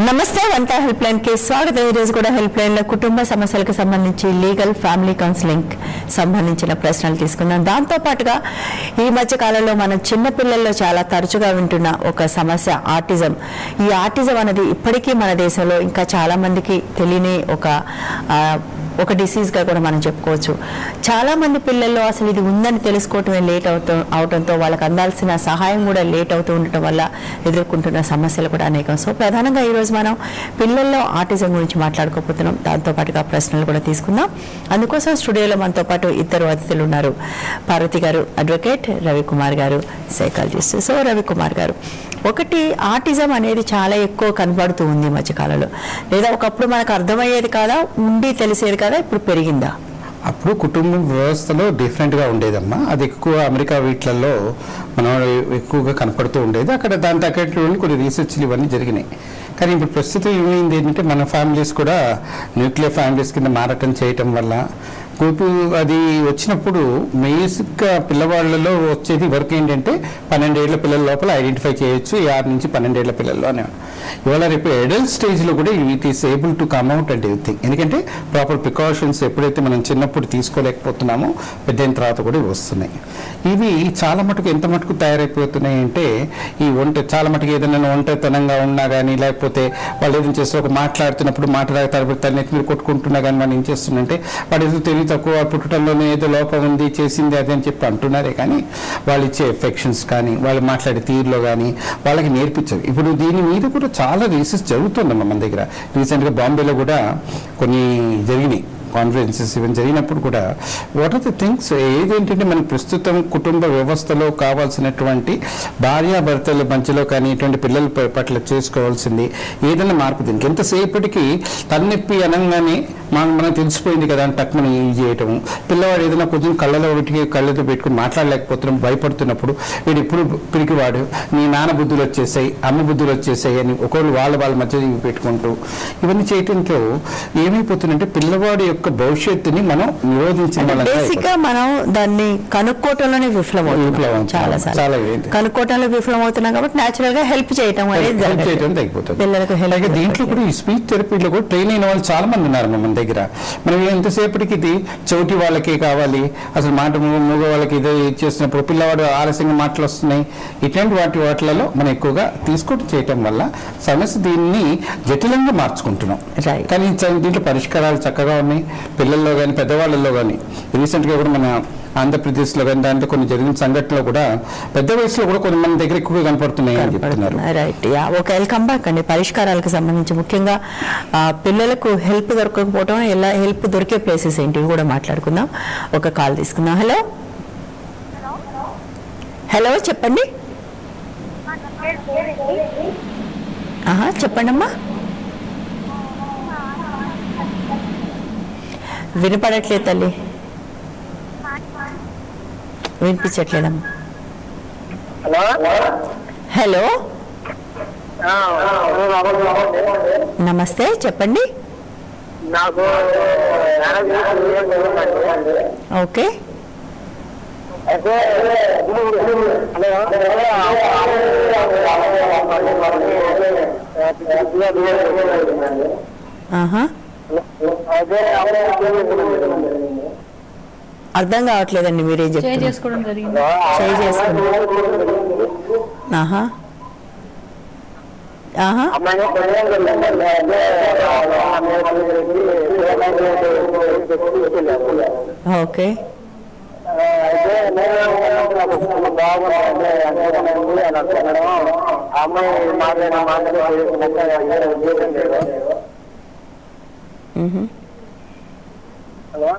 నమస్తే వంట help line కి స్వాగతం ఈ రోజు కూడా హెల్ప్ లైన్ లో కుటుంబ సమస్యలకు సంబంధించి లీగల్ ఫ్యామిలీ కౌన్సిలింగ్ సంబంధించిన ప్రశ్నలు తీసుకున్నాం దాంతో పాటుగా ఈ మధ్య కాలంలో మనం చిన్న పిల్లల్లో చాలా తరచుగా వింటున్న ఒక సమస్య ఆటిజం ఈ ఆటిజం అనేది ఇప్పటికీ మన దేశంలో ఇంకా చాలా మందికి తెలియని ఒక ఆ, ఒక డిసీజ్గా కూడా మనం చెప్పుకోవచ్చు చాలా మంది పిల్లల్లో అసలు ఇది ఉందని తెలుసుకోవటమే లేట్ అవుతూ అవడంతో వాళ్ళకి అందాల్సిన సహాయం కూడా లేట్ అవుతూ ఉండటం వల్ల ఎదుర్కొంటున్న సమస్యలు కూడా అనేకం సో ప్రధానంగా ఈరోజు మనం పిల్లల్లో ఆటిజం గురించి మాట్లాడుకోబోతున్నాం దాంతో పాటుగా ప్రశ్నలు కూడా తీసుకుందాం అందుకోసం స్టూడియోలో మనతో పాటు ఇద్దరు అతిథులు ఉన్నారు పార్వతి గారు అడ్వకేట్ రవికుమార్ గారు సైకాలజిస్ట్ సో రవికుమార్ గారు ఒకటి ఆటిజం అనేది చాలా ఎక్కువ కనబడుతూ ఉంది ఈ మధ్యకాలంలో లేదా ఒకప్పుడు మనకు అర్థమయ్యేది కాదా ఉండి తెలిసేది కదా ఇప్పుడు పెరిగిందా అప్పుడు కుటుంబ వ్యవస్థలో డిఫరెంట్గా ఉండేదమ్మా అది ఎక్కువ అమెరికా వీటిలలో మనం ఎక్కువగా కనపడుతూ ఉండేది అక్కడ దాని తగ్గటువంటి కొన్ని రీసెర్చ్లు ఇవన్నీ జరిగినాయి కానీ ఇప్పుడు ప్రస్తుతం ఏమైంది ఏంటంటే మన ఫ్యామిలీస్ కూడా న్యూక్లియర్ ఫ్యామిలీస్ కింద మారటం చేయటం వల్ల ఇప్పుడు అది వచ్చినప్పుడు బేసిక్గా పిల్లవాళ్ళలో వచ్చేది వర్క్ ఏంటంటే పన్నెండేళ్ల పిల్లల లోపల ఐడెంటిఫై చేయొచ్చు ఈ ఆరు నుంచి పన్నెండేళ్ల పిల్లల్లో అని ఇవాళ రేపు అడల్ట్ స్టేజ్లో కూడా it is able to come out and everything ఎందుకంటే ప్రాపర్ ప్రికాషన్స్ ఎప్పుడైతే మనం చిన్నప్పుడు తీసుకోలేకపోతున్నామో పెద్దయిన తర్వాత కూడా ఇవి వస్తున్నాయి ఇవి చాలా మటుకు ఎంత మటుకు తయారైపోతున్నాయి అంటే ఈ ఒంట చాలా మటుకు ఏదైనా ఒంటరితనంగా ఉన్నా కానీ లేకపోతే వాళ్ళు ఏదైనా చేస్తే ఒక మాట్లాడుతున్నప్పుడు మాట్లాడతారు తన మీరు కొట్టుకుంటున్నా కానీ వాళ్ళు ఏం చేస్తుందంటే వాడు ఏదో తెలివి తక్కువ పుట్టడంలోనే ఏదో లోపం ఉంది చేసింది అది అని చెప్పి అంటున్నారే కానీ వాళ్ళు ఇచ్చే ఎఫెక్షన్స్ కానీ వాళ్ళు మాట్లాడే తీరులో కానీ వాళ్ళకి నేర్పించారు ఇప్పుడు దీని మీద కూడా చాలా రీసెర్చ్ జరుగుతుందమ్మా మన దగ్గర రీసెంట్గా బాంబేలో కూడా కొన్ని జరిగినాయి కాన్ఫరెన్సెస్ ఇవన్నీ జరిగినప్పుడు కూడా వాట్ ఆర్ ది థింగ్స్ ఏదేంటంటే మన ప్రస్తుతం కుటుంబ వ్యవస్థలో కావాల్సినటువంటి భార్యాభర్తల మధ్యలో కానీ ఇటువంటి పిల్లల ప- పట్ల చేసుకోవాల్సింది ఏదైనా మార్పు దీనికి ఎంతసేపటికి తలనొప్పి అనగానే మనం మనకు తెలిసిపోయింది కదా అని టక్ మనం ఇది చేయటం పిల్లవాడు ఏదైనా కొంచెం కళ్ళలో ఒకటి కళ్ళతో పెట్టుకుని మాట్లాడలేకపోతున్నాం భయపడుతున్నప్పుడు వీడు ఇప్పుడు పిరికివాడు నీ నాన్న బుద్ధులు వచ్చేసాయి అమ్మ బుద్ధులు వచ్చేసాయి అని ఒకళ్ళు వాళ్ళ వాళ్ళ మధ్య ఇవి పెట్టుకుంటూ ఇవన్నీ చేయటంతో ఏమైపోతుందంటే పిల్లవాడి యొక్క భవిష్యత్తుని మనం నిరోధించిన వాళ్ళంగా బేసిక్ గా మనం దాన్ని కనుక్కోవటంలోనే విఫలం విఫలం అవుతున్నాం అవుతున్నాం. చాలా చాలా సార్లు ఏంటి? కనుక్కోవటంలో విఫలం అవుతున్నాం కాబట్టి నేచురల్ గా హెల్ప్ చేయటం అనేది హెల్ప్ జరగట్లేదు. చేయడం తగ్గిపోతుంది పిల్లలకు help అలాగే దీంట్లో కూడా ఈ స్పీచ్ థెరపీలో కూడా ట్రైన్ అయిన వాళ్ళు చాలా మంది ఉన్నారు మన దగ్గర మనం ఎంతసేపటికి ఇది చౌటి వాళ్ళకే కావాలి అసలు మాట మూగ మూగ వాళ్ళకి ఇదే చేసినప్పుడు పిల్లవాడు ఆలస్యంగా మాటలు వస్తున్నాయి ఇటువంటి వాటి వాటిలలో మనం ఎక్కువగా తీసుకుంటూ చేయటం వల్ల సమస్య దీన్ని జటిలంగా మార్చుకుంటున్నాం Right. కానీ చ- దీంట్లో పరిష్కారాలు చక్కగా ఉన్నాయి పిల్లల్లో కానీ పెద్దవాళ్ళల్లో కానీ రీసెంట్గా కూడా మన ఆంధ్రప్రదేశ్లో కానీ దాంట్లో కొన్ని జరిగిన సంఘటనలో కూడా పెద్ద వయసులో కూడా కొన్ని మన దగ్గర ఎక్కువగా కనపడుతున్నాయి అని చెప్తున్నారు రైట్ యా ఒక వెల్కమ్ బ్యాక్ అండి పరిష్కారాలకు సంబంధించి ముఖ్యంగా ఆ, పిల్లలకు హెల్ప్ దొరకకపోవడం ఎలా హెల్ప్ దొరికే ప్లేసెస్ ఏంటి ఇవి కూడా మాట్లాడుకుందాం ఒక కాల్ తీసుకుందాం హలో హలో చెప్పండి ఆహా చెప్పండి అమ్మా వినపడట్లేదు తల్లి వినిపించట్లేదమ్మా హలో హలో నమస్తే చెప్పండి నాకు ఓకే అయితే హలో ఆహా అదే అర్థం కావట్లేదండి మీరేం షేర్ చెప్తున్నారు చేసుకోవడం జరిగింది చేయి చేసుకుని ఆహా ఆహా అమ్మాయి ఓకే అయితే నేను బాగుంది అని అనుకున్నాను అమ్మాయి మాట్లాడిన మాట్లాడి ఉద్దేశం లేదు మ్హూ. హలో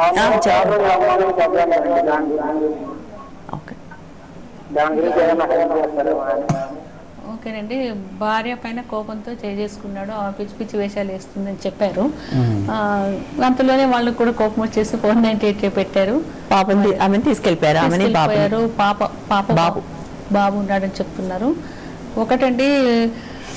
ఓకే దాని గురించి ఏమైనా help చేస్తారా? ఓకేనండి భార్య పైన కోపంతో చేసుకున్నాడు ఆ పిచ్చి పిచ్చి వేషాలు వేస్తుందని చెప్పారు ఆ, అంతలోనే వాళ్ళకి కూడా కోపం వచ్చేసి ఫోర్ నైన్టీ ఎయిట్ పెట్టారు పాపని ఆమెను తీసుకెళ్ళిపోయారు ఆమెని బాబు తీసుకెళ్ళిపోయారు పాప పాప బాబు. బాబు ఉన్నాడని చెప్తున్నారు ఒకటండి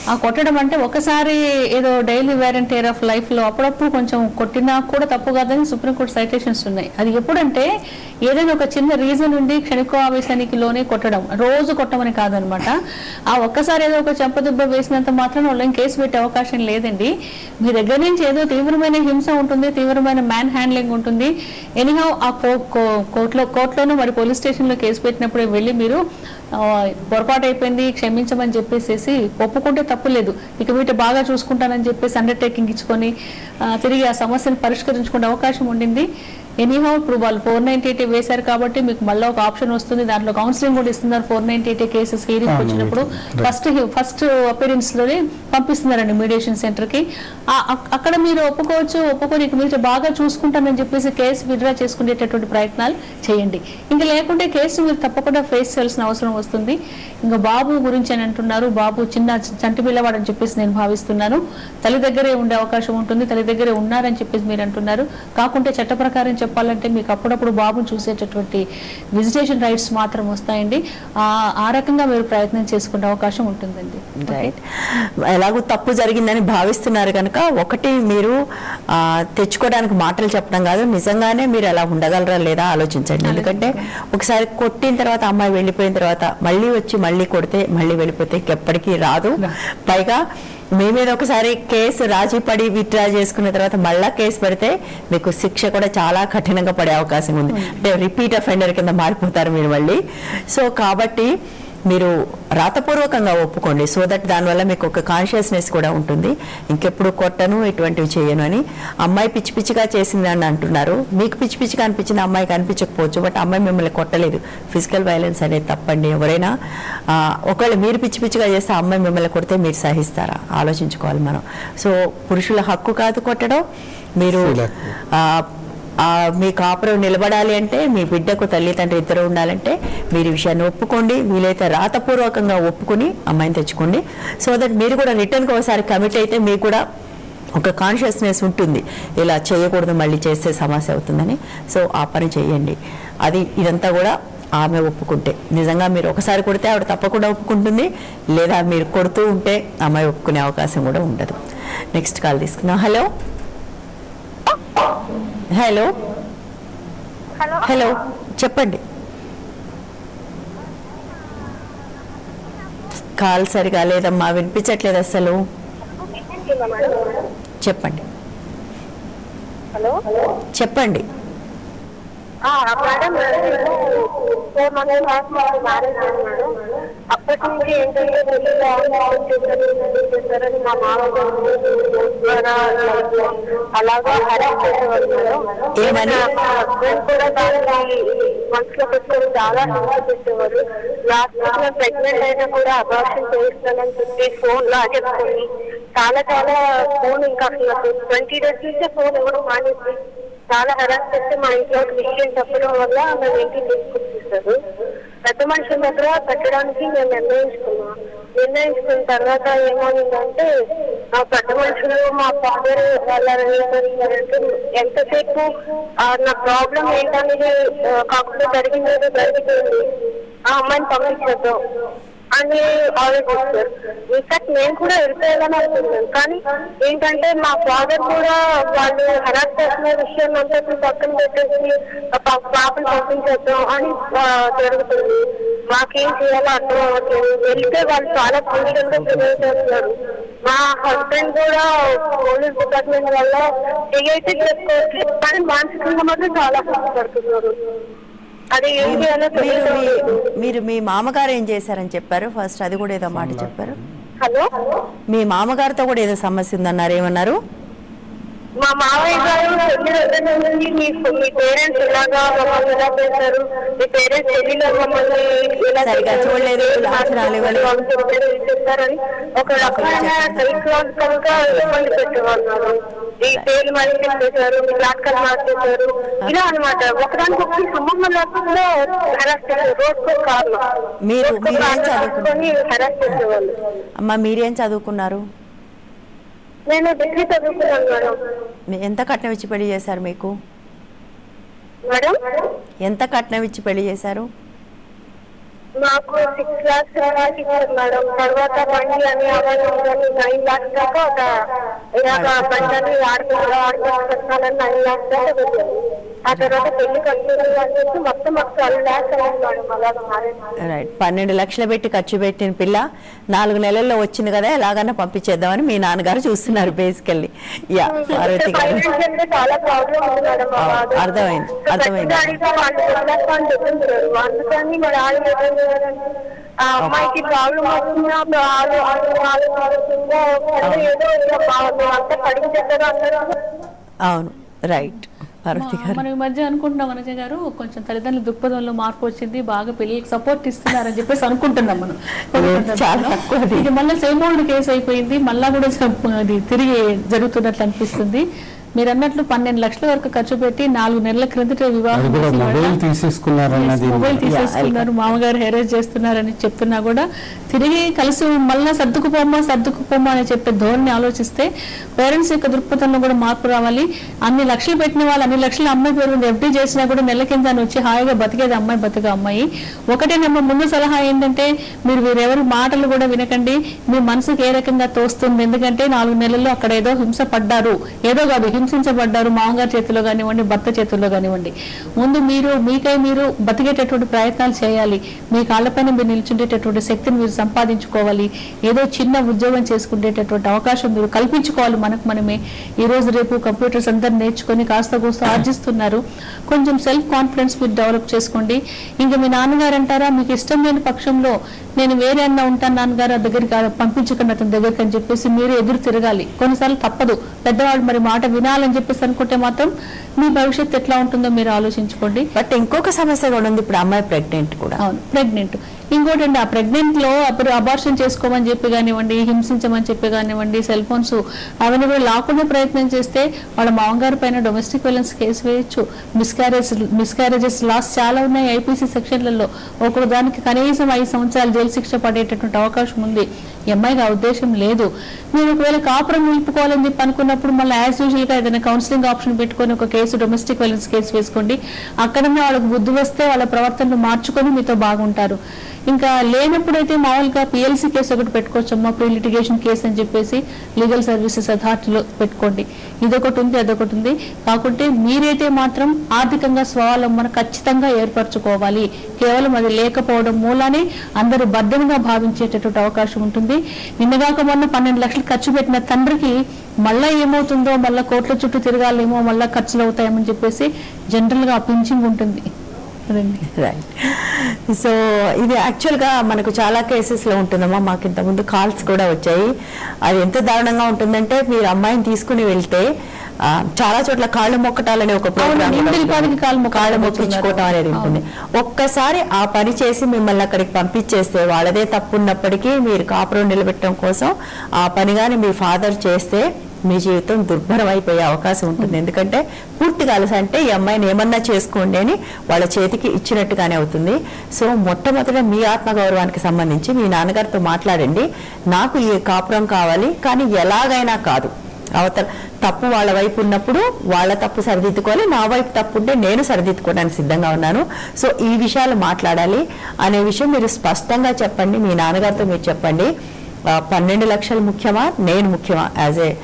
ఆ కొట్టడం అంటే ఒకసారి ఏదో daily wear and tear of life లో అప్పుడప్పుడు కొంచెం కొట్టినా కూడా తప్పు కాదని సుప్రీంకోర్టు సైటేషన్స్ ఉన్నాయి అది ఎప్పుడంటే ఏదైనా ఒక చిన్న రీజన్ ఉండి క్షణికో ఆవేశానికి లోనే కొట్టడం రోజు కొట్టమని కాదనమాట ఆ ఒక్కసారి ఏదో ఒక చెంపదుబ్బ వేసినంత మాత్రం వాళ్ళని కేసు పెట్టే అవకాశం లేదండి మీ దగ్గర నుంచి ఏదో తీవ్రమైన హింస ఉంటుంది తీవ్రమైన మ్యాన్ హ్యాండ్లింగ్ ఉంటుంది ఎనీహౌ ఆ కో- కో- కోర్టులో కోర్టులోనూ మరి పోలీస్ స్టేషన్లో కేసు పెట్టినప్పుడే వెళ్ళి మీరు ఆ, పొరపాటు అయిపోయింది క్షమించమని చెప్పేసేసి ఒప్పుకుంటే తప్పు లేదు ఇక వీటి బాగా చూసుకుంటానని చెప్పేసి అండర్టేకింగ్ ఇచ్చుకొని ఆ, తిరిగి ఆ సమస్యను పరిష్కరించుకునే అవకాశం ఉండింది ఎనీహౌ ఇప్పుడు వాళ్ళు ఫోర్ నైన్టీ ఎయిటీ వేశారు కాబట్టి మీకు మళ్ళీ ఒక ఆప్షన్ వస్తుంది దాంట్లో కౌన్సిలింగ్ కూడా ఇస్తున్నారు four ninety eight cases hearing అవును, వచ్చినప్పుడు right. ఫస్ట్ ఫస్ట్ అపీరెన్స్ లోనే పంపిస్తున్నారండి మీడియేషన్ సెంటర్ కి ఆ- అక్- అక్కడ మీరు ఒప్పుకోవచ్చు ఒప్పుకొని ఇక మీరు బాగా చూసుకుంటానని చెప్పేసి కేసు విత్డ్రా చేసుకునేటటువంటి ప్రయత్నాలు చేయండి ఇంకా లేకుంటే కేసు మీరు తప్పకుండా ఫేస్ చేయాల్సిన అవసరం వస్తుంది ఇంకా బాబు గురించి అని అంటున్నారు బాబు చిన్న చంటి పిల్లవాడని చెప్పేసి నేను భావిస్తున్నాను తల్లి దగ్గరే ఉండే అవకాశం ఉంటుంది తల్లి దగ్గరే ఉన్నారని చెప్పేసి మీరు అంటున్నారు కాకుంటే చట్ట ప్రకారం చెప్పాలంటే మీకు అప్పుడప్పుడు బాబును చూసేటటువంటి విజిటేషన్ రైట్స్ మాత్రం వస్తాయండి ఆ ఆ రకంగా మీరు ప్రయత్నం చేసుకునే అవకాశం ఉంటుందండి రైట్ ఎలాగో తప్పు జరిగిందని భావిస్తున్నారు కనుక ఒకటి మీరు ఆ, తెచ్చుకోవడానికి మాటలు చెప్పడం కాదు నిజంగానే మీరు అలా ఉండగలరా లేదా ఆలోచించండి ఎందుకంటే ఒకసారి కొట్టిన తర్వాత అమ్మాయి వెళ్ళిపోయిన తర్వాత మళ్ళీ వచ్చి మళ్ళీ కొడితే మళ్ళీ వెళ్ళిపోతే ఇంకెప్పటికీ రాదు పైగా మీ మీద ఒకసారి కేసు రాజీ పడి విత్డ్రా చేసుకున్న తర్వాత మళ్ళా కేసు పెడితే మీకు శిక్ష కూడా చాలా కఠినంగా పడే అవకాశం ఉంది అంటే రిపీట్ అఫెండర్ కింద మారిపోతారు మీరు మళ్ళీ సో కాబట్టి మీరు రాతపూర్వకంగా ఒప్పుకోండి సో దట్ దానివల్ల మీకు ఒక కాన్షియస్నెస్ కూడా ఉంటుంది ఇంకెప్పుడు కొట్టను ఇటువంటివి చేయను అని అమ్మాయి పిచ్చి పిచ్చిగా చేసింది అని అంటున్నారు మీకు పిచ్చి పిచ్చిగా అనిపించింది అమ్మాయికి అనిపించకపోవచ్చు బట్ అమ్మాయి మిమ్మల్ని కొట్టలేదు ఫిజికల్ వైలెన్స్ అనేది తప్పండి ఎవరైనా ఆ, ఒకవేళ మీరు పిచ్చి పిచ్చిగా చేస్తే ఆ అమ్మాయి మిమ్మల్ని కొడితే మీరు సహిస్తారా ఆలోచించుకోవాలి మనం సో పురుషుల హక్కు కాదు కొట్టడం మీరు స్త్రీల హక్కు. ఆ, ఆ, మీ కాపురం నిలబడాలి అంటే మీ బిడ్డకు తల్లి తండ్రి ఇద్దరు ఉండాలంటే మీరు ఈ విషయాన్ని ఒప్పుకోండి వీలైతే రాతపూర్వకంగా ఒప్పుకుని అమ్మాయిని తెచ్చుకోండి సో దట్ మీరు కూడా రిటర్న్కి ఒకసారి కమిట్ అయితే మీకు కూడా ఒక కాన్షియస్నెస్ ఉంటుంది ఇలా చేయకూడదు మళ్ళీ చేస్తే సమస్య అవుతుందని సో ఆ పని చేయండి అది ఇదంతా కూడా ఆమె ఒప్పుకుంటే నిజంగా మీరు ఒకసారి కొడితే ఆవిడ తప్పకుండా ఒప్పుకుంటుంది లేదా మీరు కొడుతూ ఉంటే అమ్మాయి ఒప్పుకునే అవకాశం కూడా ఉండదు నెక్స్ట్ కాల్ తీసుకుందాం హలో హలో హలో హలో చెప్పండి కాల్ సరిగా లేదమ్మా వినిపించట్లేదు అసలు చెప్పండి హలో చెప్పండి మేడం ఫోర్ మంత్స్ బ్యాక్ మాకు మ్యారేజ్ అయింది మేడం అప్పటి నుంచి ఏంటంటే వెళ్ళి చేశారు ఇది చేశారని మా మామగారు ద్వారా అలాగా హెరాస్ చేసేవారు మేడం ఏమని? మా హస్బెండ్ కూడా దాన్ని మనసులో పెట్టుకొని చాలా హింస పెట్టేవారు లాస్ట్ నేను ప్రెగ్నెంట్ అయినా కూడా అబార్షన్ చేయిస్తానని చెప్పి ఫోన్ లాగేసుకొని చాలా చాలా ఫోన్ ఇంకా అసలు ట్వంటీ డేస్ నుంచే ఫోన్ ఇవ్వడం మానేసి చాలా హెరాస్ చేస్తే మా ఇంట్లో ఒక విషయం చెప్పడం వల్ల మేము ఇంటికి తీసుకొచ్చేసారు పెద్ద మనుషుల దగ్గర పెట్టడానికి మేము నిర్ణయించుకున్నాం నిర్ణయించుకున్న తర్వాత ఏమైందంటే ఆ పెద్ద మనుషులు మా ఫాదర్ వాళ్ళ అంటే ఎంతసేపు ఆ, నా ప్రాబ్లం ఏంటనేది ఆ, కాకుండా జరిగిందేదో జరిగిపోయింది ఆ అమ్మాయిని పంపించేద్దాం అని ఆలోచిస్తారు ఇన్ఫాక్ట్ నేను కూడా వెళ్ళిపోయాలని అనుకున్నాను కానీ ఏంటంటే మా ఫాదర్ కూడా వాళ్ళు హెరాస్ చేసిన విషయం అంతా పక్కన పెట్టేసి ఆ పా- పాపను పంపించేద్దాం అని ఆ, జరుగుతుంది మాకేం చేయాలో అర్థం అవ్వట్లేదు వెళ్తే వాళ్ళు చాలా పొజిషన్ గా బిహేవ్ చేస్తున్నారు మా హస్బెండ్ కూడా పోలీస్ డిపార్ట్మెంట్ వల్ల అయితే చెప్పుకోవట్లేదు కానీ మానసికంగా మాత్రం చాలా కష్టపడుతున్నారు అది ఏం చేయాలో మీరు మీ తెలియదు మీరు మీ మామగారు ఏం చేశారని చెప్పారు ఫస్ట్ అది కూడా ఏదో మాట చెప్పారు హలో మీ మామగారితో కూడా ఏదో సమస్య ఉందన్నారు ఏమన్నారు మా మావయ్య గారు పెళ్లి దగ్గర నుంచి మీ మీ పేరెంట్స్ ఇలాగా మమ్మల్ని ఇలా చేశారు మీ పేరెంట్స్ పెళ్లిలో మమ్మల్ని ఇలా సరిగా చేశారు. చూడలేదు, లాంఛనాలు ఇవ్వలేదు. వాళ్ళు చెప్పారు, ఇది చెప్పారని ఒక రకమైన సైకలాజికల్ గా ఇబ్బంది పెట్టేవాళ్ళు ఈ పేర్లు మళ్ళీ చేశారు మీ బ్లాక్ కలర్ మార్చేశారు ఇలా అనమాట ఒకదానికి ఒకటి సంబంధం లేకుండా హెరాస్ చేశారు రోజుకో కారణం మీరు- రోజుకో మీరు ఏం కారణం చదువుకున్నారు? పెట్టుకొని హెరాస్ చేసేవాళ్ళు అమ్మ మీరేం చదువుకున్నారు నేను డిగ్రీ చదువుకున్నాను మేడం మీ- ఎంత కట్నం ఇచ్చి పెళ్లి చేశారు మీకు మేడం ఎంత కట్నం ఇచ్చి పెళ్లి చేశారు మాకు సిక్స్ లాక్స్ దాకా ఇచ్చారు మేడం తర్వాత బండి అని అవన్నీ ఇవన్నీ నైన్ లాక్స్ దాకా ఒక ఇలాగ బండి అని ఆడుకుంటూ ఆడుకుంటున్నానని నైన్ లాక్స్ దాకా పెట్టారు ఆ తర్వాత పెళ్లి కట్టారు అని చెప్పి మొత్తం మాకు ట్వెల్వ్ లాక్స్ అయింది మేడం అలాగ మారేది రైట్ పన్నెండు లక్షలు పెట్టి ఖర్చు పెట్టిన పిల్ల నాలుగు నెలల్లో వచ్చింది కదా ఎలాగన్నా పంపించేద్దామని మీ నాన్నగారు చూస్తున్నారు బేసికల్లీ యా పార్వతి గారు ఫైనాన్స్ అంటే చాలా ప్రాబ్లం ఉంది మేడం మా ఆ, father. అర్థమైంది, సో అర్థమైంది. గట్టిగా అడిగితే వాళ్ళు వదిలేస్తా అని చెప్పించారు అందుకని మరి ఆయన ఏం చేయాలంటే ఆ అమ్మాయికి ప్రాబ్లం వచ్చినా వాళ్ళు వాళ్ళు ఆలోచిందా ఏదో ఇక బాగుంది అంతా కడిగిస్తారు అందరూ అవును రైట్ పార్వతి గారు మనం ఈ మధ్య అనుకుంటున్నాం వనజ గారు కొంచెం తల్లిదండ్రుల దృక్పథంలో మార్పు వచ్చింది బాగా పిల్లలకి సపోర్ట్ ఇస్తున్నారని చెప్పేసి అనుకుంటున్నాం మనం చాలా తక్కువ అది. ఇది మళ్ళీ సేమ్ ఓల్డ్ కేసు అయిపోయింది మళ్ళా కూడా సప్- అది తిరిగి జరుగుతున్నట్లు అనిపిస్తుంది మీరు అన్నట్లు పన్నెండు లక్షల వరకు ఖర్చు పెట్టి నాలుగు నెలల క్రిందట వివాహం అది కూడా చేసి మొబైల్ వాళ్ళ- తీసేసుకున్నారన్నది మొబైల్ తీసేసుకున్నారు మామగారు హెరేజ్ చేస్తున్నారని చెప్తున్నా కూడా తిరిగి కలిసి మళ్ళా సర్దుకుపోమ్మా సర్దుకుపోమ్మా అని చెప్పే ధోరణి ఆలోచిస్తే పేరెంట్స్ యొక్క దృక్పథంలో కూడా మార్పు రావాలి అన్ని లక్షలు పెట్టిన వాళ్ళు అన్ని లక్షలు అమ్మాయి పేరు మీద ఎఫ్డీ చేసినా కూడా నెల కింద అని వచ్చి హాయిగా బతికేది అమ్మాయి బతుక అమ్మాయి ఒకటే నెంబర్ ముందు సలహా ఏంటంటే మీరు వీరెవరి మాటలు కూడా వినకండి మీ మనసుకు ఏ రకంగా తోస్తుంది ఎందుకంటే నాలుగు నెలల్లో అక్కడ ఏదో హింస పడ్డారు ఏదో కాదు హింసించబడ్డారు మామగారి చేతిలో కానివ్వండి భర్త చేతుల్లో కానివ్వండి ముందు మీరు మీకై మీరు బతికేటటువంటి ప్రయత్నాలు చేయాలి మీ కాళ్ళపైన మీరు నిల్చుండేటటువంటి శక్తిని మీరు సంపాదించుకోవాలి ఏదో చిన్న ఉద్యోగం చేసుకునేటటువంటి అవకాశం మీరు కల్పించుకోవాలి మనకు మనమే ఈ రోజు రేపు కంప్యూటర్స్ అందరు నేర్చుకొని కాస్త కూస్త ఆర్జిస్తున్నారు కొంచెం సెల్ఫ్ కాన్ఫిడెన్స్ మీరు డెవలప్ చేసుకోండి ఇంకా మీ నాన్నగారు అంటారా మీకు ఇష్టం లేని పక్షంలో నేను వేరే అన్న ఉంటాను నాన్నగారు ఆ దగ్గరికి ఆ- పంపించకండి అతని దగ్గరికి అని చెప్పేసి మీరు ఎదురు తిరగాలి కొన్నిసార్లు తప్పదు పెద్దవాళ్ళు మరి మాట వినాలని చెప్పేసి అనుకుంటే మాత్రం మీ భవిష్యత్తు ఎట్లా ఉంటుందో మీరు ఆలోచించుకోండి బట్ ఇంకొక సమస్య కూడా ఉంది ఇప్పుడు అమ్మాయి ప్రెగ్నెంట్ కూడా అవును ప్రెగ్నెంట్ ఇంకోటి అండి ఆ ప్రెగ్నెంట్ లో అప్పుడు అబార్షన్ చేసుకోమని చెప్పి కానివ్వండి హింసించమని చెప్పి కానివ్వండి సెల్ ఫోన్స్ అవన్నీ కూడా లాక్కునే ప్రయత్నం చేస్తే వాళ్ళ మామగారి పైన డొమెస్టిక్ వైలెన్స్ కేసు వేయొచ్చు మిస్క్యారేజ్ మిస్క్యారేజెస్ లాస్ చాలా ఉన్నాయి ఐపీసీ సెక్షన్లలో ఒక్కొక్క దానికి కనీసం ఐదు సంవత్సరాలు జైలు శిక్ష పడేటటువంటి అవకాశం ఉంది ఈ అమ్మాయికి ఆ ఉద్దేశం లేదు మీరు ఒకవేళ కాపురం నిలుపుకోవాలని చెప్పి అనుకున్నప్పుడు మళ్ళీ యాజ్ యూజువల్ గా ఏదైనా కౌన్సిలింగ్ ఆప్షన్ పెట్టుకొని ఒక కేసు డొమెస్టిక్ వైలెన్స్ కేసు వేసుకోండి అక్కడనే వాళ్ళకి బుద్ధి వస్తే వాళ్ళ ప్రవర్తనను మార్చుకొని మీతో బాగుంటారు ఇంకా లేనప్పుడైతే మామూలుగా పిఎల్సీ కేసు ఒకటి పెట్టుకోవచ్చమ్మా ప్రీ లిటిగేషన్ కేసు అని చెప్పేసి లీగల్ సర్వీసెస్ అథారిటీలో పెట్టుకోండి ఇదొకటి ఉంది అదొకటి ఉంది కాకుంటే మీరైతే మాత్రం ఆర్థికంగా స్వావలంబన ఖచ్చితంగా ఏర్పరచుకోవాలి కేవలం అది లేకపోవడం మూలానే అందరూ బద్దనుగా భావించేటటువంటి అవకాశం ఉంటుంది నిన్నగాక మొన్న పన్నెండు లక్షలు ఖర్చు పెట్టిన తండ్రికి మళ్ళా ఏమవుతుందో మళ్ళా కోట్ల చుట్టూ తిరగాలేమో మళ్ళా ఖర్చులు అవుతాయేమని చెప్పేసి జనరల్ గా పింఛింగ్ ఉంటుంది అదండి రైట్ సో ఇది యాక్చువల్గా మనకు చాలా కేసెస్లో ఉంటుందమ్మా మాకు ఇంతకుముందు కాల్స్ కూడా వచ్చాయి అది ఎంత దారుణంగా ఉంటుందంటే మీరు అమ్మాయిని తీసుకుని వెళ్తే ఆ, చాలా చోట్ల కాళ్ళు మొక్కటాలనే ఒక ప్రోగ్రామ్ నిందిల్ పాదికి కాళ్ళు మొక్క- కాళ్ళు మొక్కించుకోవటం అనేది ఉంటుంది ఒక్కసారి ఆ పని చేసి మిమ్మల్ని అక్కడికి పంపించేస్తే వాళ్ళదే తప్పు ఉన్నప్పటికీ మీరు కాపురం నిలబెట్టడం కోసం ఆ పని కానీ మీ ఫాదర్ చేస్తే మీ జీవితం దుర్భరం అయిపోయే అవకాశం ఉంటుంది ఎందుకంటే పూర్తిగా అలస అంటే ఈ అమ్మాయిని ఏమన్నా చేసుకోండి అని వాళ్ళ చేతికి ఇచ్చినట్టుగానే అవుతుంది సో మొట్టమొదట మీ ఆత్మగౌరవానికి సంబంధించి మీ నాన్నగారితో మాట్లాడండి నాకు ఈ కాపురం కావాలి కానీ ఎలాగైనా కాదు అవతల తప్పు వాళ్ళ వైపు ఉన్నప్పుడు వాళ్ళ తప్పు సరిదిద్దుకోవాలి నా వైపు తప్పు ఉంటే నేను సరిదిద్దుకోవడానికి సిద్ధంగా ఉన్నాను సో ఈ విషయాలు మాట్లాడాలి అనే విషయం మీరు స్పష్టంగా చెప్పండి మీ నాన్నగారితో మీరు చెప్పండి ఆ, పన్నెండు లక్షలు ముఖ్యమా నేను ముఖ్యమా యాజ్ ఏ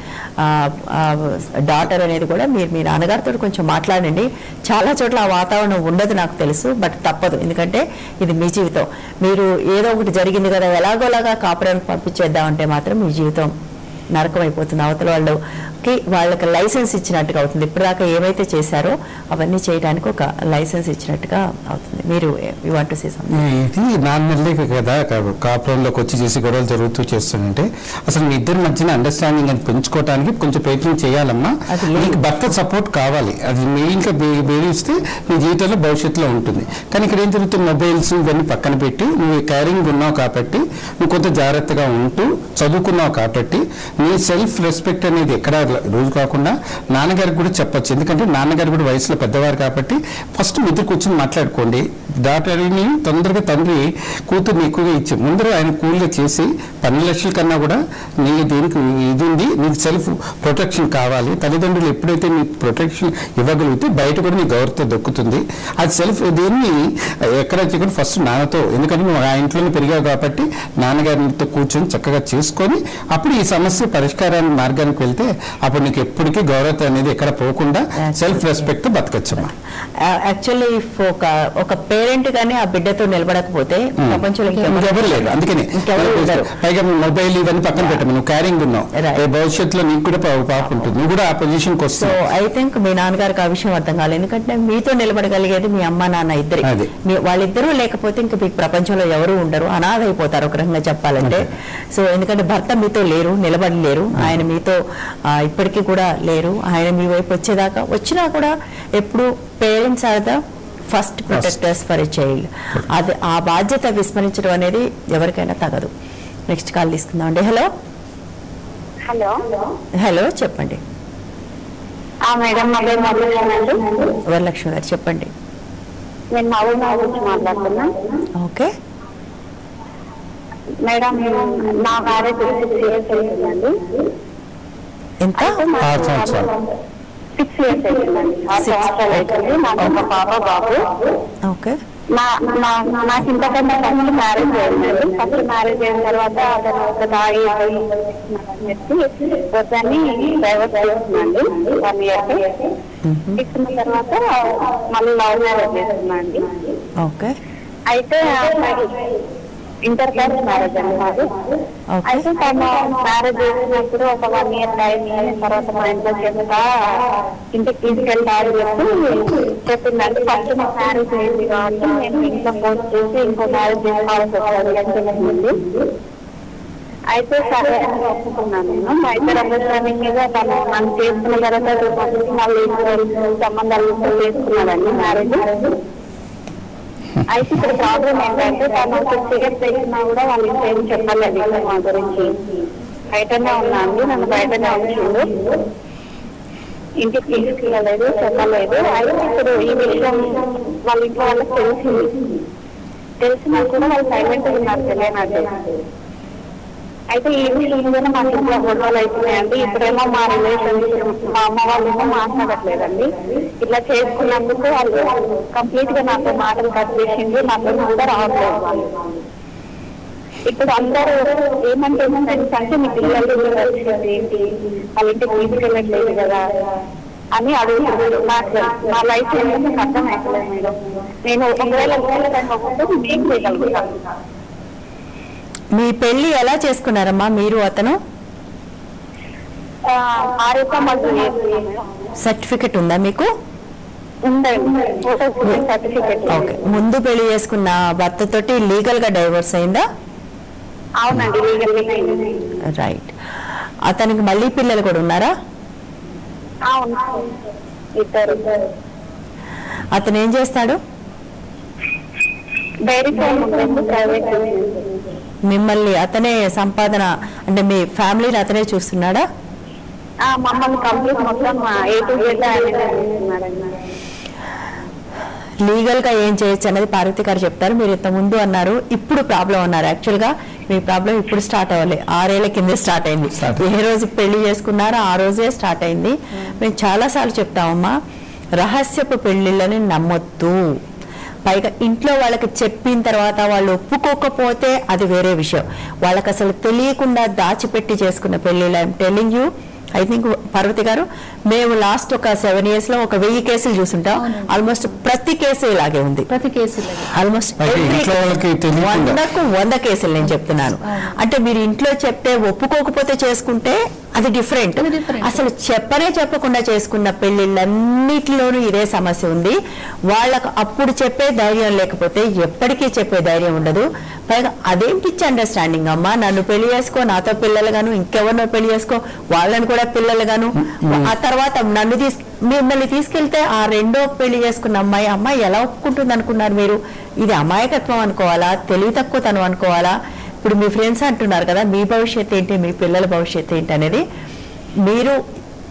డాటర్ అనేది కూడా మీరు మీ నాన్నగారితో కొంచెం మాట్లాడండి చాలా చోట్ల ఆ వాతావరణం ఉండదు నాకు తెలుసు బట్ తప్పదు ఎందుకంటే ఇది మీ జీవితం మీరు ఏదో ఒకటి జరిగింది కదా ఎలాగోలాగా కాపురానికి పంపించేద్దామంటే మాత్రం మీ జీవితం నరకం అయిపోతుంది అవతల వాళ్ళకి వాళ్ళకి లైసెన్స్ ఇచ్చినట్టుగా అవుతుంది ఇప్పటిదాకా ఏమైతే చేశారో అవన్నీ చేయడానికి ఒక లైసెన్స్ ఇచ్చినట్టుగా అవుతుంది మీరు ఇవాంటి సీసం ఇది నాన్నలే కదా కా- కాపురంలోకి వచ్చి చేసి గొడవలు జరుగుతూ చేస్తుంటే అసలు మీ ఇద్దరి మధ్యన అండర్స్టాండింగ్ అని పెంచుకోవడానికి కొంచెం ప్రయత్నం చేయాలమ్మా అది లేదు. నీకు భర్త సపోర్ట్ కావాలి అది మెయిన్గా బేరిస్తే నీ జీవితంలో భవిష్యత్తులో ఉంటుంది కానీ ఇక్కడ ఏం జరుగుతుంది మొబైల్స్ ఇవన్నీ పక్కన పెట్టి నువ్వు క్యారింగ్ ఉన్నావు కాబట్టి నువ్వు కొంత జాగ్రత్తగా ఉంటూ చదువుకున్నావు కాబట్టి నీ సెల్ఫ్ రెస్పెక్ట్ అనేది ఎక్కడ రోజు కాకుండా నాన్నగారికి కూడా చెప్పొచ్చు ఎందుకంటే నాన్నగారు కూడా వయసులో పెద్దవారు కాబట్టి ఫస్ట్ ముద్దు కూర్చొని మాట్లాడుకోండి డాక్టర్ని తొందరగా తండ్రి కూతుర్ని ఎక్కువగా ఇచ్చి ముందర ఆయన కూల్గా చేసి పన్నెండు లక్షల కన్నా కూడా నీ దీనికి ఇది ఉంది నీకు సెల్ఫ్ ప్రొటెక్షన్ కావాలి తల్లిదండ్రులు ఎప్పుడైతే నీకు ప్రొటెక్షన్ ఇవ్వగలిగితే బయట కూడా నీ గౌరవం దొక్కుతుంది అది సెల్ఫ్ దీన్ని ఎక్కడ చికెన్ ఫస్ట్ నాన్నతో ఎందుకంటే నువ్వు ఆ ఇంట్లోనే పెరిగావు కాబట్టి నాన్నగారితో కూర్చొని చక్కగా చేసుకొని అప్పుడు ఈ సమస్య పరిష్కారాన్ని మార్గానికి వెళ్తే అప్పుడు నీకు ఎప్పటికీ గౌరవం అనేది ఎక్కడ పోకుండా సెల్ఫ్ రెస్పెక్ట్ బతకచ్చమ్మా యాక్చువల్లీ ఇఫ్ ఒక ఒక పేరెంట్ గానీ ఆ బిడ్డతో నిలబడకపోతే ప్రపంచంలో ఇంకెవరు- ఇంకెవరు లేదు అందుకని ఇంకెవరు ఉండరు. పైగా మొబైల్ ఇవన్నీ పక్కన పెట్టము నువ్వు క్యారింగ్ ఉన్నావు Right. రేపు భవిష్యత్తులో నీకు కూడా పా- పాప ఉంటుంది నువ్వు కూడా ఆ పొజిషన్కి సో వస్తావు ఐ థింక్ మీ నాన్నగారికి ఆ విషయం అర్థం కాలేదు ఎందుకంటే మీతో నిలబడగలిగేది మీ అమ్మ నాన్న ఇద్దరు అదే. వాళ్ళిద్దరూ లేకపోతే ఇంకా మీకు ప్రపంచంలో ఎవరు ఉండరు అనాథ అయిపోతారు ఒక రకంగా చెప్పాలంటే సో ఎందుకంటే భర్త మీతో లేరు నిలబడలేరు ఆయన మీతో ఆ, ఇప్పటికీ కూడా లేరు ఆయన మీ వైపు వచ్చేదాకా వచ్చినా కూడా ఎప్పుడు parents are the first protectors for a child అది ఆ బాధ్యత విస్మరించడం అనేది ఎవరికైనా తగదు నెక్స్ట్ కాల్ తీసుకుందాం అండి హలో హలో హలో చెప్పండి ఆ మేడం నా పేరు మధుసూదన్ అండి వరలక్ష్మి గారు చెప్పండి నేను మహబూబ్ నుంచి మాట్లాడుతున్నా ఓకే మేడం నా మ్యారేజ్ సిక్స్ ఇయర్స్ అవుతుందండి ఎంత ఆరు సంవత్సరాలు సిక్స్ ఇయర్స్ అవుతుందండి ఆరు Six. సంవత్సరాలు అవుతుంది నాకు ఒక పాప బాబు ఓకే నా నా- నాకు ఇంతకన్నా ఫస్ట్ మ్యారేజ్ అయిందండి ఫస్ట్ మ్యారేజ్ అయిన తర్వాత అతను ఒక తాగి అని చెప్పి వద్దని డైవర్స్ చేస్తున్నాండి వన్ ఇయర్ ఇచ్చిన తర్వాత మళ్ళీ లవ్ మ్యారేజ్ చేస్తున్నాండి ఓకే అయితే ఇంటర్ క్లాస్ మ్యారేజ్ అండి మాది ఓకే అయితే తను మ్యారేజ్ చేసినప్పుడు ఒక వన్ ఇయర్ టైం తర్వాత మా ఇంట్లో చెప్తా ఇంటికి తీసుకెళ్తా అని చెప్పి చెప్పిందండి ఫస్ట్ నాకు మ్యారేజ్ అయింది కాబట్టి నేను ఇంట్లో పోస్ట్ చేసి ఇంకో మ్యారేజ్ చేసుకోవాల్సి వస్తుంది అని చెప్పింది అయితే సరే అని ఒప్పుకున్నాను నేను మా ఇద్దరు అండర్స్టాండింగ్ మీద తను నన్ను చేసుకున్న తర్వాత మళ్ళీ సంబంధాలు చేసుకున్నాడండి మ్యారేజ్ అయితే ఇక్కడ ప్రాబ్లం ఏంటంటే తను సిక్స్ ఇయర్స్ తెచ్చినా కూడా వాళ్ళ ఇంట్లో ఏం చెప్పలేదు ఇంకా మా గురించి బయటనే ఉన్నా అండి నన్ను బయటనే ఉంచిండు ఇంటికి తీసుకెళ్ళలేదు చెప్పలేదు అయితే ఇప్పుడు ఈ విషయం వాళ్ళ ఇంట్లో వాళ్ళకి తెలిసింది తెలిసినా కూడా వాళ్ళు సైలెంట్ ఉన్నారు తెలియనట్టు అయితే ఈ విషయం మీద మా ఇంట్లో గొడవలు అవుతున్నాయండి ఇప్పుడేమో మా రిలేషన్షిప్ మా అమ్మ వాళ్ళేమో మాట్లాడట్లేదండి ఇట్లా చేసుకున్నందుకు వాళ్ళు కంప్లీట్ గా నాతో మాటలు కట్ చేసింది నాతో కూడా రావట్లేదు వాళ్ళు ఇప్పుడు అందరూ ఏమంటే ఫ్రెండ్స్ అంటే మీ పిల్లలు వచ్చింది ఏంటి వాళ్ళ ఇంటికి తీసుకెళ్ళట్లేదు కదా అని అడుగుతున్నారు నాకు నా లైఫ్ ఏంటో నాకు అర్థం అవుతలేదు మేడం నేను ఒకవేళ ఒకవేళ నేను చేయగలుగుతాను మీ పెళ్లి ఎలా చేసుకున్నారమ్మా మీరు అతను ఆరోగ్య మళ్ళీ సర్టిఫికెట్ ఉందా మీకు ఉందండి ఫోటో సర్టిఫికెట్ ఓకే ముందు పెళ్లి చేసుకున్న భర్త తోటి లీగల్ గా డైవర్స్ అయిందా అవునండి లీగల్ రైట్ అతనికి మళ్ళీ పిల్లలు కూడా ఉన్నారా అవును ఇద్దరు అతను ఏం చేస్తాడు డైరీ ఫామ్ ఉంటుంది ప్రైవేట్ మిమ్మల్ని అతనే సంపాదన అంటే మీ ఫ్యామిలీని అతనే చూస్తున్నాడా మమ్మల్ని కంప్లీట్ మొత్తం ఏ టు జెడ్ ఆయన చేస్తున్నాడండి లీగల్ గా ఏం చేయొచ్చు అనేది పార్వతి గారు చెప్తారు మీరు ఇంత ముందు అన్నారు ఇప్పుడు ప్రాబ్లం అన్నారు యాక్చువల్ గా మీ ప్రాబ్లం ఇప్పుడు స్టార్ట్ అవ్వాలి ఆరేళ్ల కిందే స్టార్ట్ అయింది Start. ఏ రోజు పెళ్లి చేసుకున్నారో ఆ రోజే స్టార్ట్ అయింది మేము చాలా సార్లు చెప్తామమ్మా రహస్యపు పెళ్లిళ్ళని నమ్మొద్దు పైగా ఇంట్లో వాళ్ళకి చెప్పిన తర్వాత వాళ్ళు ఒప్పుకోకపోతే అది వేరే విషయం వాళ్ళకి అసలు తెలియకుండా దాచిపెట్టి చేసుకున్న పెళ్లిళ్ళు I'm telling you I think Parvathi garu మేము లాస్ట్ ఒక సెవెన్ ఇయర్స్ లో ఒక వెయ్యి కేసులు చూసుంటాం అవునండి. ఆల్మోస్ట్ ప్రతి కేసు ఇలాగే ఉంది ప్రతి కేసులో ఆల్మోస్ట్ అయితే ఇంట్లో వాళ్ళకి తెలియకుండా. వందకు వంద కేసులు నేను చెప్తున్నాను అంటే మీరు ఇంట్లో చెప్తే ఒప్పుకోకపోతే చేసుకుంటే అది డిఫరెంట్ అది different. అసలు చెప్పనే చెప్పకుండా చేసుకున్న పెళ్లిళ్ళన్నిటిలోనూ ఇదే సమస్య ఉంది వాళ్ళకు అప్పుడు చెప్పే ధైర్యం లేకపోతే ఎప్పటికీ చెప్పే ధైర్యం ఉండదు పైగా అదేంటి అండర్స్టాండింగ్ అమ్మా నన్ను పెళ్లి చేసుకో నాతో పిల్లలు గాను ఇంకెవరినో పెళ్లి చేసుకో వాళ్ళని కూడా పిల్లలు గాను ఆ తర్వాత నన్ను తీసు మిమ్మల్ని తీసుకెళ్తే ఆ రెండో పెళ్లి చేసుకున్న అమ్మాయి అమ్మాయి ఎలా ఒప్పుకుంటుంది అనుకున్నారు మీరు ఇది అమాయకత్వం అనుకోవాలా తెలివి తక్కువతనం అనుకోవాలా ఇప్పుడు మీ ఫ్రెండ్స్ అంటున్నారు కదా మీ భవిష్యత్తు ఏంటి మీ పిల్లల భవిష్యత్తు ఏంటి అనేది మీరు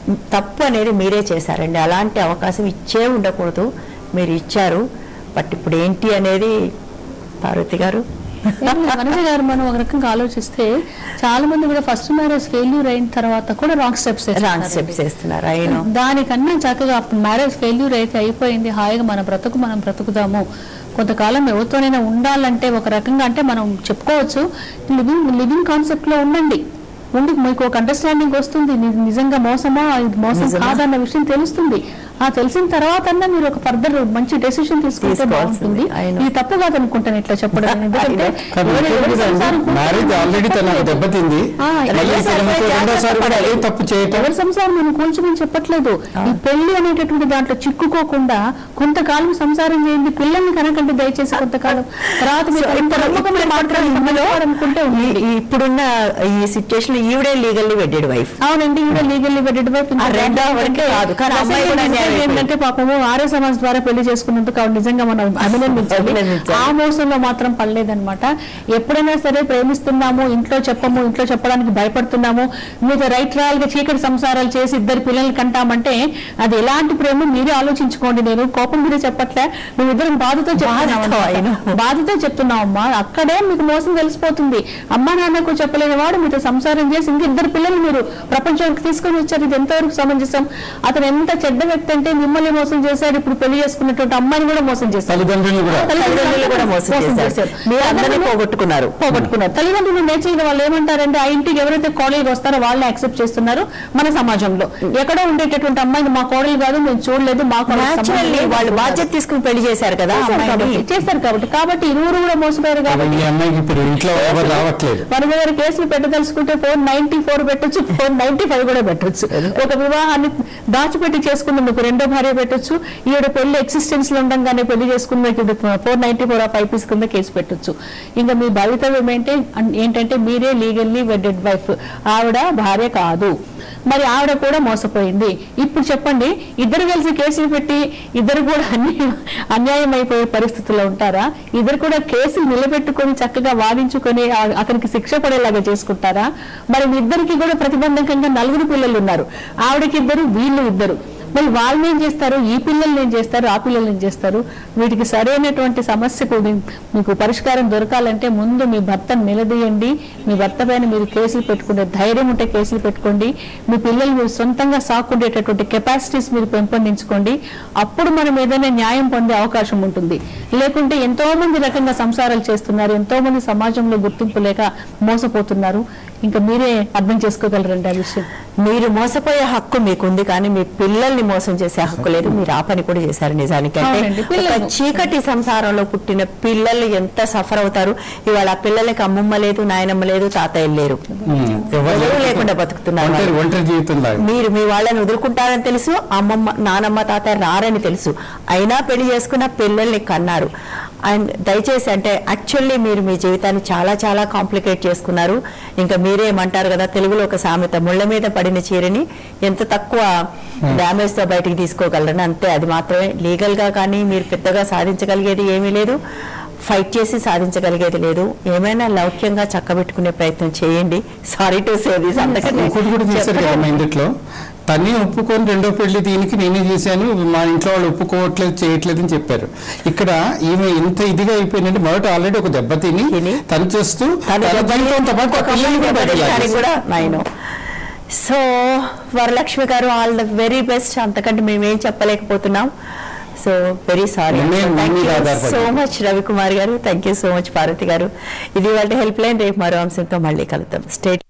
తప్పు అనేది మీరే చేశారండి అలాంటి అవకాశం ఇచ్చే ఉండకూడదు మీరు ఇచ్చారు బట్ ఇప్పుడు ఏంటి అనేది పార్వతి గారు ఏం లేదు, వనజ గారు మనం ఒక రకంగా ఆలోచిస్తే చాలా మంది కూడా ఫస్ట్ మ్యారేజ్ ఫెయిల్యూర్ అయిన తర్వాత కూడా రాంగ్ స్టెప్స్ రాంగ్ స్టెప్స్ వేస్తున్నారు అయినా దానికన్నా చక్కగా మ్యారేజ్ ఫెయిల్యూర్ అయితే అయిపోయింది హాయిగా మన బ్రతుకు మనం బ్రతుకుదాము కొంతకాలం ఎవరితోనైనా ఉండాలంటే ఒక రకంగా అంటే మనం చెప్పుకోవచ్చు లివింగ్ లివింగ్ కాన్సెప్ట్ లో ఉండండి ఉండి మీకు ఒక అండర్స్టాండింగ్ వస్తుంది ని- నిజంగా మోసమా ఇది మోసం నిజమా? కాదన్న విషయం తెలుస్తుంది ఆ తెలిసిన తర్వాత మీరు ఒక ఫర్దర్ మంచి డెసిషన్ తీసుకుంటే తీసుకోవాల్సింది. బాగుంటుంది అయినా. ఇది తప్పు కాదనుకుంటాను ఇట్లా చెప్పడం ఎందుకంటే కానీ ఎవరు- ఇంకోటి ఎవరి కూడా అండి, సంసారం కూడా మ్యారేజ్ ఆల్రెడీ తన దెబ్బతింది ఆ, మళ్ళీ రెండోసారి ఇక్కడ ఇంకో రెండోసారి కూడా అదే తప్పు చేయటం ఎవరి సంసారం నేను కూల్చమని చెప్పట్లేదు ఈ పెళ్లి అనేటటువంటి దాంట్లో చిక్కుకోకుండా కొంతకాలం సంసారం చేయండి పిల్లల్ని కనకండి దయచేసి కొంతకాలం తర్వాత మీరు So, ఇంత ఇప్పుడు- నమ్మకం ఇప్పుడు మాత్రం ఇందులో అనుకుంటే ఈ- ఈ ఇప్పుడున్న ఈ సిచ్యుయేషన్ ఈవిడే లీగల్లీ వెడ్డెడ్ వైఫ్ అవునండి ఈవిడ లీగల్లీ వెడ్డెడ్ వైఫ్ ఆ రెండో వరకే కాదు, కానీ అమ్మాయి కూడా న్యాయం ఏంటంటే పాపము ఆర్య సమాజ్ ద్వారా పెళ్లి చేసుకున్నందుకు ఆవిడ నిజంగా మనం అభినందించాలి అభినందించాలి. ఆ మోసంలో మాత్రం పడలేదన్నమాట ఎప్పుడైనా సరే ప్రేమిస్తున్నాము ఇంట్లో చెప్పము ఇంట్లో చెప్పడానికి భయపడుతున్నాము మీరు రైట్ రాయల్ గా చీకటి సంసారాలు చేసి ఇద్దరు పిల్లల్ని కంటామంటే అది ఎలాంటి ప్రేమ మీరే ఆలోచించుకోండి నేను కోపం మీద చెప్పట్లే నువ్వు ఇద్దరం బాధతో చెప్తున్నావు బాధతో, అన్నమాట. అయినా. బాధతో చెప్తున్నావు అమ్మా అక్కడే మీకు మోసం తెలిసిపోతుంది అమ్మా నాన్నకు చెప్పలేని వాడు మీతో సంసారం చేసి ఇంక ఇద్దరు పిల్లలు మీరు ప్రపంచానికి తీసుకొని వచ్చారు ఇది ఎంతవరకు సమంజసం అతను ఎంత చెడ్డ వ్యక్తి అంటే మిమ్మల్ని మోసం చేశాడు ఇప్పుడు పెళ్లి చేసుకున్నటువంటి అమ్మాయిని కూడా మోసం చేశాడు తల్లిదండ్రులు కూడా తల్లిదండ్రులు కూడా మోసం చేశారు మీరు అందరినీ పోగొట్టుకున్నారు పోగొట్టుకున్నారు తల్లిదండ్రులు నేర్చిన వాళ్ళు ఏమంటారంటే ఆ ఇంటికి ఎవరైతే కోడలికి వస్తారో వాళ్ళని యాక్సెప్ట్ చేస్తున్నారు మన సమాజంలో ఎక్కడో ఉండేటటువంటి అమ్మాయిని మా కోడలు కాదు మేము చూడలేదు మా కోడలికి సంబంధం న్యాచురల్లీ లేదు వాళ్ళు బాధ్యత తీసుకుని పెళ్లి చేశారు కదా చేశారు అమ్మాయిని కాబట్టి చేస్తారు కాబట్టి కాబట్టి ఇరువురు కూడా మోసపోయారు కాబట్టి ఈ అమ్మాయికి ఇప్పుడు ఇంట్లో ఎవరు రావట్లేదు మన దగ్గర కేసులు పెట్టదలుచుకుంటే ఫోర్ నైన్టీ ఫోర్ పెట్టొచ్చు ఫోర్ నైన్టీ ఫైవ్ కూడా పెట్టొచ్చు ఒక వివాహాన్ని దాచిపెట్టి చేసుకున్నందుకు రెండో భార్య పెట్టొచ్చు ఈవిడ పెళ్లి ఎక్సిస్టెన్స్ లో ఉండగానే పెళ్లి చేసుకున్న four ninety four of IPC కింద కేసు పెట్టొచ్చు ఇంకా మీ భవితవ్యం ఏంటి అన్- ఏంటంటే మీరే లీగల్లీ వెడ్డెడ్ వైఫ్ ఆవిడ భార్య కాదు మరి ఆవిడ కూడా మోసపోయింది ఇప్పుడు చెప్పండి ఇద్దరు కలిసి కేసులు పెట్టి ఇద్దరు కూడా అన్యాయం అన్యాయం అయిపోయే పరిస్థితుల్లో ఉంటారా ఇద్దరు కూడా కేసులు నిలబెట్టుకొని చక్కగా వాదించుకొని ఆ- అతనికి శిక్ష పడేలాగా చేసుకుంటారా మరి మీ ఇద్దరికి కూడా ప్రతిబంధకంగా నలుగురు పిల్లలు ఉన్నారు ఆవిడకి ఇద్దరు వీళ్ళు ఇద్దరు మరి వాళ్ళు ఏం చేస్తారు ఈ పిల్లల్ని ఏం చేస్తారు ఆ పిల్లల్ని ఏం చేస్తారు వీటికి సరైనటువంటి సమస్యకు మీ- మీకు పరిష్కారం దొరకాలంటే ముందు మీ భర్తను నిలదీయండి మీ భర్త పైన మీరు కేసులు పెట్టుకునే ధైర్యం ఉంటే కేసులు పెట్టుకోండి మీ పిల్లలు మీరు సొంతంగా సాకుండేటటువంటి కెపాసిటీస్ మీరు పెంపొందించుకోండి అప్పుడు మనం ఏదైనా న్యాయం పొందే అవకాశం ఉంటుంది లేకుంటే ఎంతో మంది రకంగా సంసారాలు చేస్తున్నారు ఎంతో మంది సమాజంలో గుర్తింపు లేక మోసపోతున్నారు ఇంకా మీరే అర్థం చేసుకోగలరండి ఆ విషయం మీరు మోసపోయే హక్కు మీకుంది కానీ మీ పిల్లల్ని మోసం చేసే హక్కు లేదు మీరు ఆ పని కూడా చేశారు నిజానికి అంటే అవునండి, ఒక పిల్లలు. చీకటి సంసారంలో పుట్టిన పిల్లలు ఎంత సఫర్ అవుతారు ఇవాళ ఆ పిల్లలకి అమ్మమ్మ లేదు నాయనమ్మ లేదు తాతయ్య లేరు ఉమ్, ఎవరు ఎవరు లేకుండా బతుకుతున్నారు ఒంటరి ఒంటరి జీవితం లాగా మీరు మీ వాళ్ళని వదులుకుంటారని తెలుసు అమ్మమ్మ నానమ్మ తాతయ్య రారని తెలుసు అయినా పెళ్లి చేసుకున్న పిల్లల్ని కన్నారు అండ్ దయచేసి అంటే యాక్చువల్లీ మీరు మీ జీవితాన్ని చాలా చాలా కాంప్లికేట్ చేసుకున్నారు ఇంకా మీరేమంటారు కదా తెలుగులో ఒక సామెత ముళ్ళ మీద పడిన చీరని ఎంత తక్కువ డ్యామేజ్ తో బయటికి తీసుకోగలరని అంతే అది మాత్రమే లీగల్ గా కానీ మీరు పెద్దగా సాధించగలిగేది ఏమీ లేదు ఫైట్ చేసి సాధించగలిగేది లేదు ఏమైనా లౌక్యంగా చక్కబెట్టుకునే ప్రయత్నం చేయండి సారీ టు సే దిస్ ఇంకోటి కూడా చేశారు కదమ్మా ఇందుట్లో తనే ఒప్పుకొని రెండో పెళ్లి దీనికి నేనే చేశాను మా ఇంట్లో వాళ్ళు ఒప్పుకోవట్లేదు చేయట్లేదు అని చెప్పారు ఇక్కడ ఈమె ఇంత ఇదిగా అయిపోయిందంటే మొదట ఆల్రెడీ ఒక దెబ్బ తిని తిని, తను చేస్తూ తను తన దెబ్బ జీవితంతో పాటు ఆ పిల్లల్ని కూడా బయటకు దానికి లాగేశారు. కూడా నైను సో వరలక్ష్మి గారు ఆల్ ద వెరీ బెస్ట్ అంతకంటే మేమేం చెప్పలేకపోతున్నాం సో వెరీ సారీ మేము మీ మీద ఆధారపడి so much Ravikumar garu thank you so much Parvathi garu ఇది వాళ్ళ హెల్ప్ లైన్ రేపు మరో అంశంతో మళ్ళీ కలుద్దాం స్టేట్